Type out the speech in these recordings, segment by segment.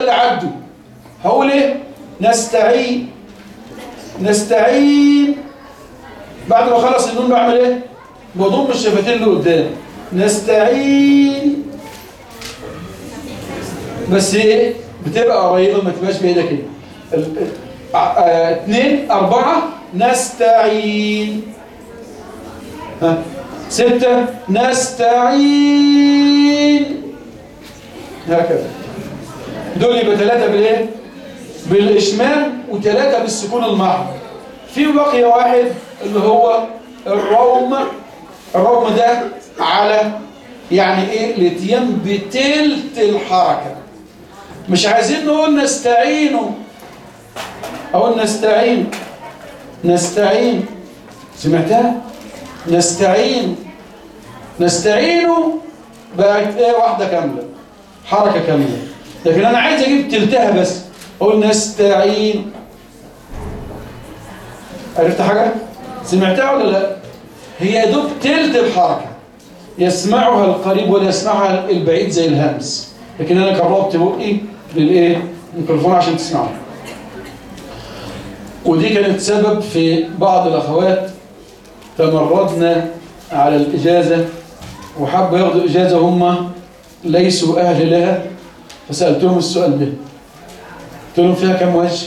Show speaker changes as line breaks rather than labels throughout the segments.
اللي عدوا هقول ايه نستعين نستعين بعد ما خلص النون بعمل ايه بضم الشفتين اللي قدام نستعين بس ايه بتبقى قريبه ما تبقاش بعيده كده ال- ال- ع- آه، اتنين اربعه نستعين ها ستة نستعين هكذا دول يبقى ثلاثة بالايه؟ بالإشمام وثلاثة بالسكون المحض في بقي واحد اللي هو الروم الروم ده على يعني ايه الاتيان بتلت الحركة مش عايزين نقول نستعينوا او نستعين نستعين سمعتها نستعين نستعين بقت ايه واحدة كاملة حركة كاملة لكن انا عايز اجيب تلتها بس اقول نستعين عرفت حاجة سمعتها ولا لا هي يا دوب تلت الحركة يسمعها القريب ولا يسمعها البعيد زي الهمس لكن انا قربت بقي للايه الميكروفون عشان تسمعوا ودي كانت سبب في بعض الاخوات تمردنا على الاجازه وحبوا ياخدوا اجازه هم ليسوا اهل لها فسالتهم السؤال ده قلت لهم فيها كم وجه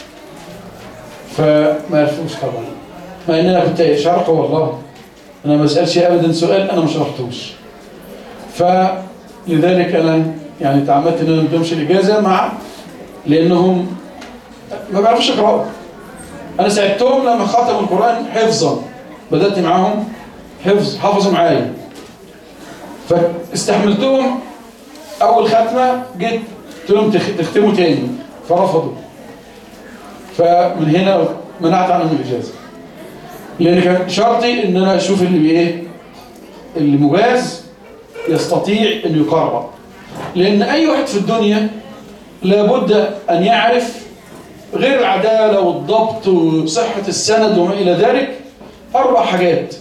فما عرفوش طبعا مع ان انا كنت شرحه والله انا ما بسالش ابدا سؤال انا ما شرحتوش فلذلك انا يعني تعمدت ان انا ما ادهمش الاجازه مع لانهم ما بيعرفوش يقراوا انا ساعدتهم لما ختموا القران حفظا بدات معاهم حفظ حفظوا معايا فاستحملتهم اول ختمه جيت قلت لهم تخ- تختموا تاني فرفضوا فمن هنا منعت عنهم الاجازه لان كان شرطي ان انا اشوف اللي بايه اللي مجاز يستطيع ان يقرب لان اي واحد في الدنيا لابد ان يعرف غير العداله والضبط وصحه السند وما الى ذلك اربع حاجات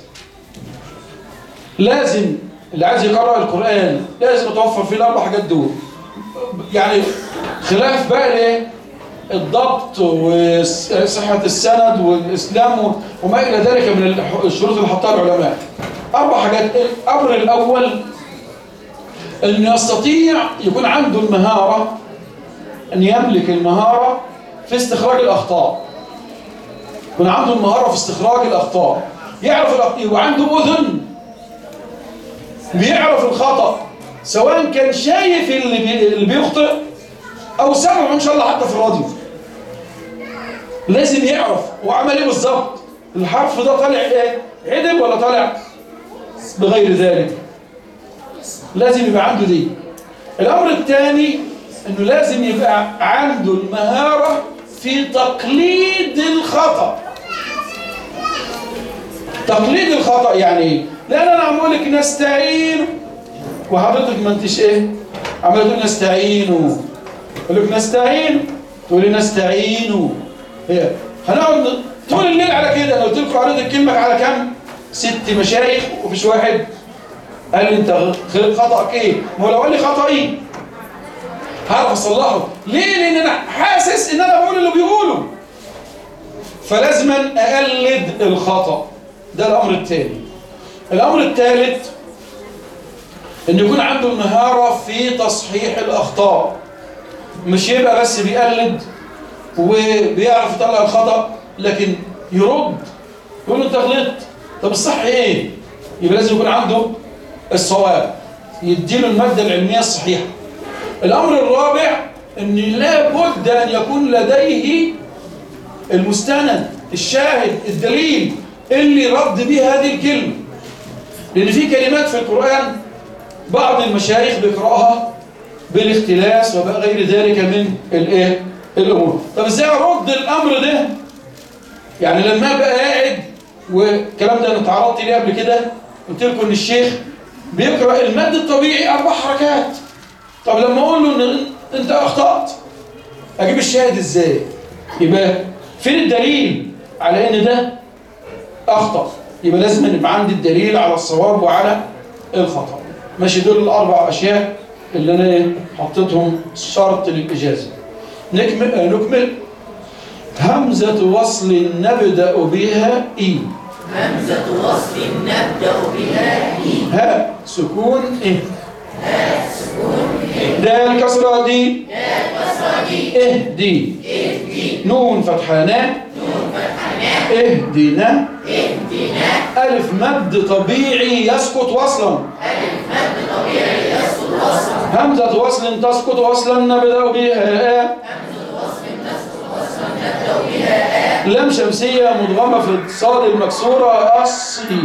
لازم اللي عايز يقرأ القرآن لازم يتوفر فيه الأربع حاجات دول يعني خلاف بقى الايه الضبط وصحة السند والإسلام وما إلى ذلك من الح- الشروط اللي حطها العلماء أربع حاجات الأمر الأول أن يستطيع يكون عنده المهارة أن يملك المهارة في استخراج الأخطاء يكون عنده المهارة في استخراج الأخطاء يعرف الأخطاء يبقى عنده أذن بيعرف الخطأ سواء كان شايف اللي, بي... اللي بيخطئ أو سمعه إن شاء الله حتى في الراديو لازم يعرف وعمل إيه بالظبط الحرف ده طالع إيه عدل ولا طالع بغير ذلك لازم يبقى عنده دي الأمر الثاني إنه لازم يبقى عنده المهارة في تقليد الخطأ تقليد الخطأ يعني ايه؟ لأن أنا عم أقول لك نستعين وحضرتك ما انتش إيه؟ عمال تقول نستعين أقول لك نستعين تقولي نستعين هي هنقعد طول الليل على كده أنا قلت لكم قريت الكلمة على كام؟ ست مشايخ ومفيش واحد قال لي أنت غ- خطأك إيه؟ ما هو لو قال لي خطأي هعرف أصلحه ليه؟ لأن أنا حاسس إن أنا بقول اللي بيقوله فلازم أقلد الخطأ ده الأمر الثاني الأمر الثالث أن يكون عنده المهارة في تصحيح الأخطاء مش يبقى بس بيقلد وبيعرف يطلع الخطأ لكن يرد يقول له أنت غلطت طب الصح إيه؟ يبقى لازم يكون عنده الصواب يديله المادة العلمية الصحيحة الأمر الرابع أن لابد أن يكون لديه المستند الشاهد الدليل اللي رد به هذه الكلمة لأن في كلمات في القرآن بعض المشايخ بيقرأها بالاختلاس وغير ذلك من الايه الأمور طب ازاي أرد الأمر ده يعني لما أبقى قاعد والكلام ده أنا اتعرضت ليه قبل كده قلت لكم إن الشيخ بيقرأ المد الطبيعي أربع حركات طب لما أقول له إن أنت أخطأت أجيب الشاهد إزاي يبقى فين الدليل على إن ده أخطأ يبقى لازم يبقى عندي الدليل على الصواب وعلى الخطأ ماشي دول الأربع أشياء اللي انا ايه حطيتهم شرط للاجازه نكمل آه، نكمل همزه وصل نبدا بها اي
همزة وصل نبدأ بها إي
ها سكون ايه دال كسرة دي اهدي نون فتحانا اهدنا ألف مد طبيعي يسقط وصلا همزة وصل تسقط وصلا نبدأ بها لام شمسية مدغمة في الصاد المكسورة أصي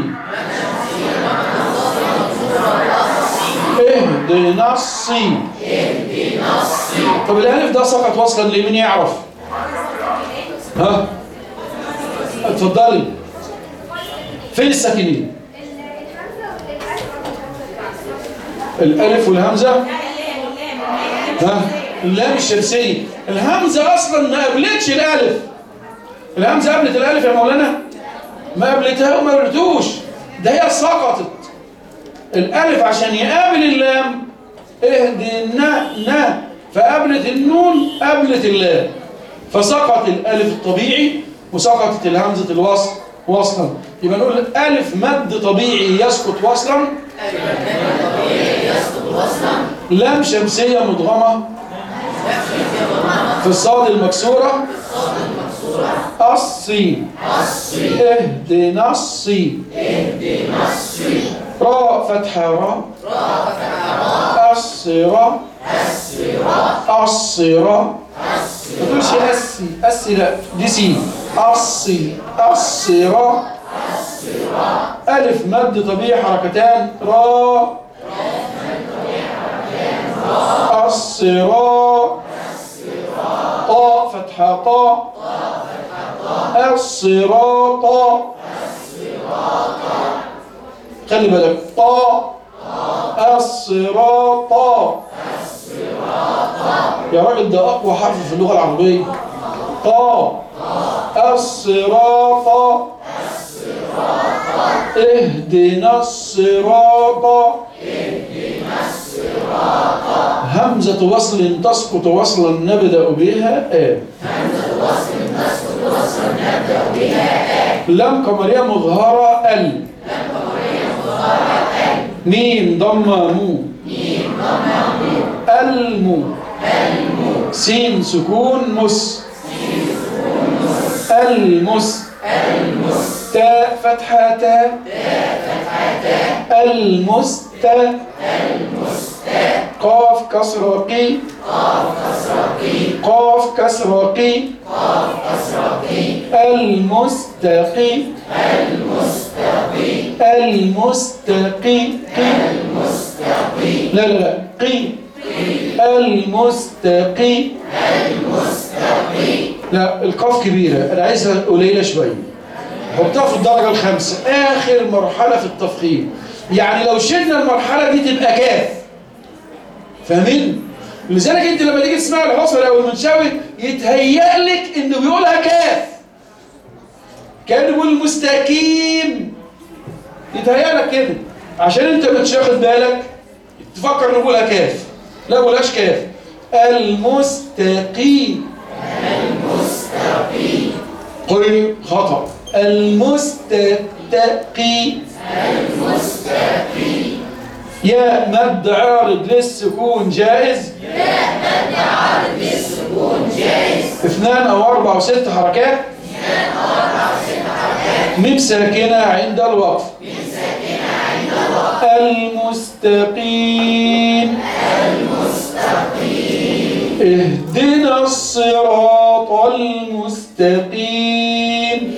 اهدنا الصي طب الالف ده سقط وصلا لمين يعرف ها اتفضلي فين الساكنين الالف والهمزه ها اللام الشمسيه الهمزه اصلا ما قابلتش الالف الهمزه قابلت الالف يا مولانا ما قابلتها وما قابلتوش ده هي سقطت الالف عشان يقابل اللام اهدنا نا فقابلت النون قابلت اللام فسقط الالف الطبيعي وسقطت الهمزه الوصل وصلا يبقى نقول الف مد طبيعي يسقط وصلا لام شمسيه مدغمه في الصاد المكسوره الصي اهدنا الصي راء فتحة راء الصراء الصراء ما تقولش أسي أسي لا دي سي الصي الصراء ألف مد طبيعي حركتان راء الصراء طاء فتحة طاء الصراط خلي بالك طاء الصراط يا راجل ده أقوى حرف في اللغة العربية طاء الصراط اهدنا الصراط همزة وصل تسقط وصلا نبدأ بها آ لم قمرية مظهرة ال ميم ضمة مو المو سين سكون مس المس تاء فتحة تاء المست قاف كسر قي قاف كسر قي المستقي المستقي لا لا لا قي المستقي لا القاف كبيرة أنا عايزها قليلة شوية حطها في الدرجة الخامسة آخر مرحلة في التفخيم يعني لو شلنا المرحلة دي تبقى كاف فاهمين؟ لذلك انت لما تيجي تسمع الحصري او المنشاوي يتهيأ لك انه بيقولها كاف كان بيقول مستقيم يتهيأ لك كده عشان انت مش واخد بالك تفكر انه بيقولها كاف لا بقولهاش كاف المستقيم المستقيم قل خطأ المستتقي يا مد عارض للسكون جائز يا مد عارض للسكون جائز اثنان او اربع او ست حركات اثنان او اربع او ست حركات ميم ساكنة عند الوقف ميم ساكنة عند الوقف المستقيم المستقيم اهدنا الصراط المستقيم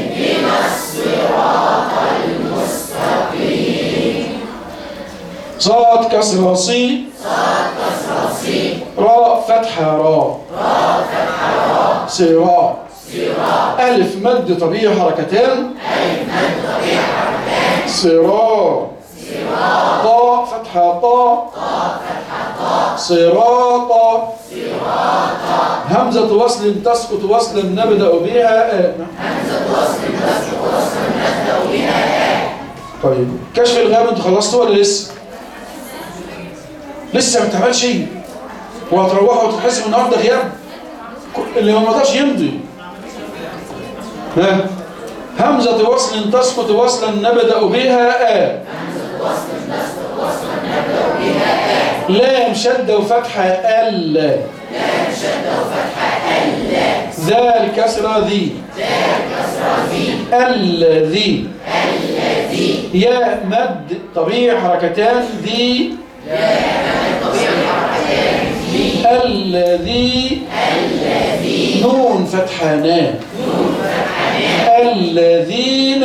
صاد كسر صي صاد كسر صي راء فتحة راء راء فتحة راء صراع صراع ألف مد طبيعي حركتان ألف مد طبيعي حركتان صراع صراع طاء فتحة طاء طاء فتحة طاء صراطا صراطا همزة وصل تسقط وصلا نبدأ بها آه. همزة وصل تسقط وصلا نبدأ بها آه. طيب كشف الغاب انتوا خلصتوا ولا لسه؟ لسه ما اتعملش شيء وهتروحوا وتتحسبوا النهارده غياب اللي ما مضاش يمضي ها همزة وصل تسقط وصلا نبدأ بها آ لام شدة وفتحة ال لام شدة وفتحة ال ذا الكسرة ذي الذي يا مد طبيعي حركتان ذي الذي نون فتحانان الذين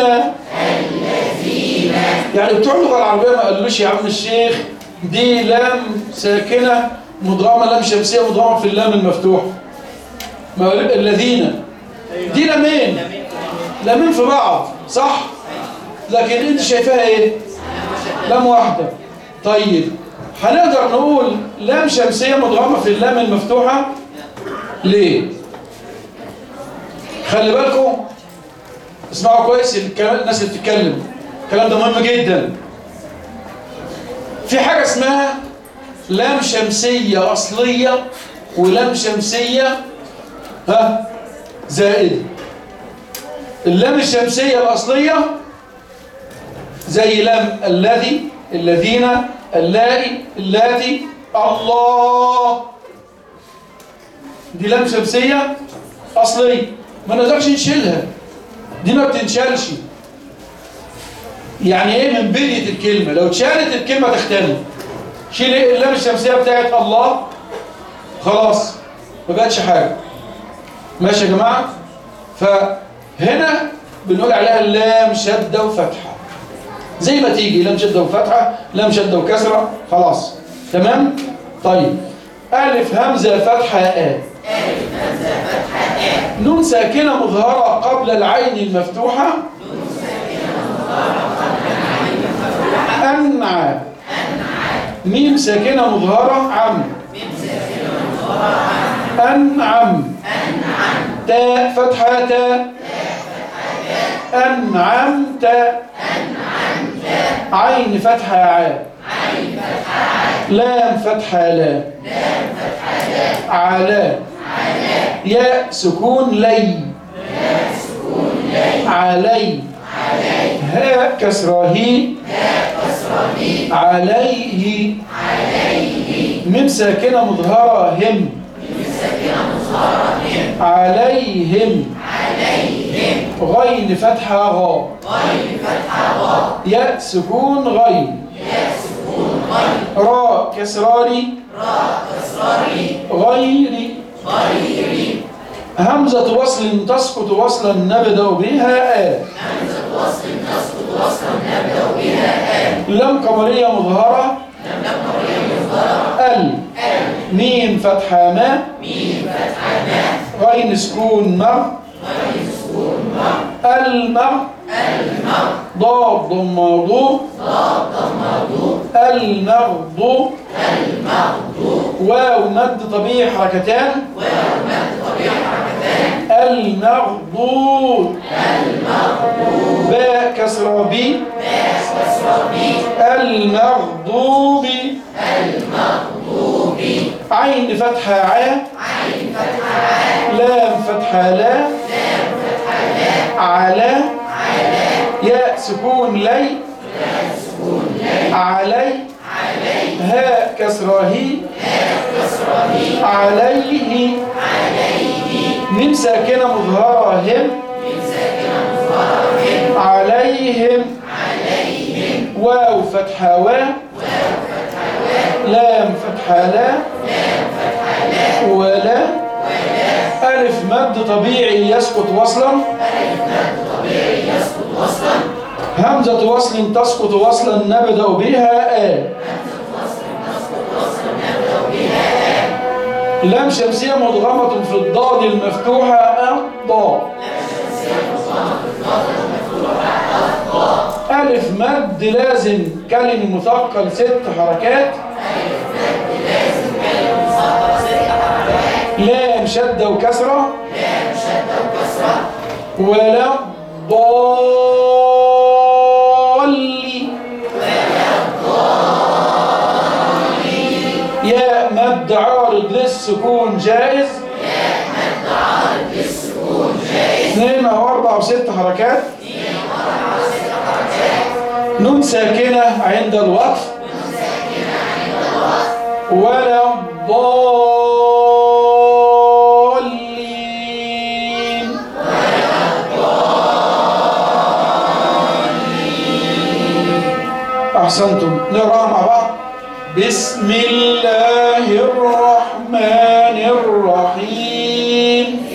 يعني بتوع اللغه العربيه ما قالوش يا عم الشيخ دي لام ساكنه مضغمه لام شمسيه مضغمه في اللام المفتوح ما قالوا الذين دي لامين لامين في بعض صح لكن انت شايفاها ايه لام واحده طيب هنقدر نقول لام شمسيه مضغمه في اللام المفتوحه ليه خلي بالكم اسمعوا كويس الكلام الناس اللي بتتكلم الكلام ده مهم جدا في حاجه اسمها لام شمسيه اصليه ولام شمسيه ها زائده اللام الشمسيه الاصليه زي لام الذي الذين اللائي اللاتي الله دي لام شمسيه اصليه ما نقدرش نشيلها دي ما بتنشالش يعني ايه من بنية الكلمة لو اتشالت الكلمة تختل شيل ايه اللام الشمسية بتاعت الله خلاص ما بقتش حاجة ماشي يا جماعة فهنا بنقول عليها لام شدة وفتحة زي ما تيجي لام شدة وفتحة لام شدة وكسرة خلاص تمام طيب ألف همزة فتحة آ نون ساكنة مظهرة قبل العين المفتوحة أنعى ميم ساكنة مظهرة عم أنعم تاء فتحة تاء أنعمت عين فتحة عاء لام فتحة لا على ياء سكون لي علي هاء كسرة هي عليه ميم ساكنة مظهرة هم عليهم غين فتحة غا ياء سكون غين راء كسراري غيري همزة وصل تسقط وصلا نبدأ بها آ لم قمرية مظهرة ال ميم فتحة ما غين سكون ما المر ضاد ضمادو المغضو واو مد طبيعي حركتان المغضوب باء كسرة بي المغضوب عين فتحة ع لام فتحة لا على ياء سكون لي علي هاء كسرة هي عليه ميم ساكنة مظهرة هم عليهم واو فتحة و لام فتحة لا ولا ألف مد طبيعي يسقط وصلا همزة وصل تسقط وصلا نبدأ بها آ لام شمسية مضغمة في الضاد المفتوحة الضاء ألف مد لازم كلم مثقل ست حركات لام شدة وكسرة ولا ضالي للسكون جائز اثنين او اربع او ست حركات نون ساكنة عند الوقف ولا الضالين أحسنتم نقرأ مع بعض بسم الله الرحمن الرحيم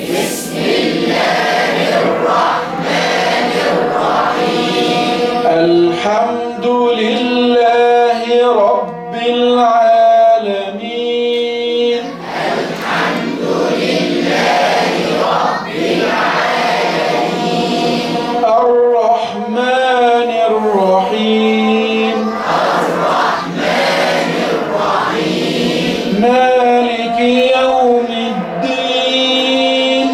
الحمد لله رب العالمين الحمد لله رب العالمين الرحمن الرحيم الرحمن الرحيم مالك يوم الدين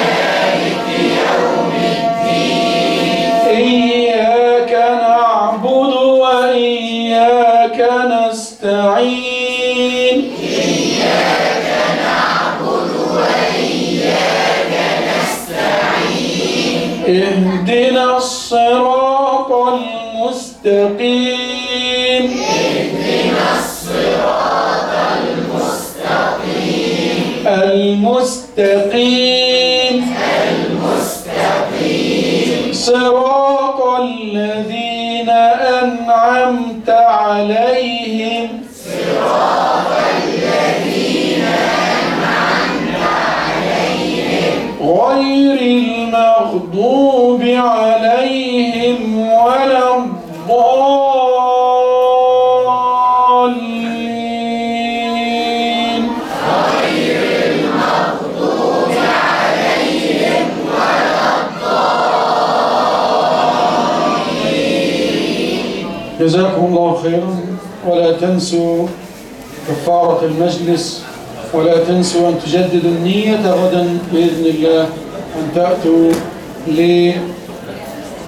إياك نعبد وإياك نستعين إياك نعبد وإياك نستعين اهدنا الصراط المستقيم اهدنا الصراط المستقيم المستقيم صراط الذين أنعمت عليهم صراط الذين أنعمت عليهم غير المغضوب عليهم ولا الضالين جزاكم الله خيرا ولا تنسوا كفارة المجلس ولا تنسوا أن تجددوا النية غدا بإذن الله أن تأتوا ل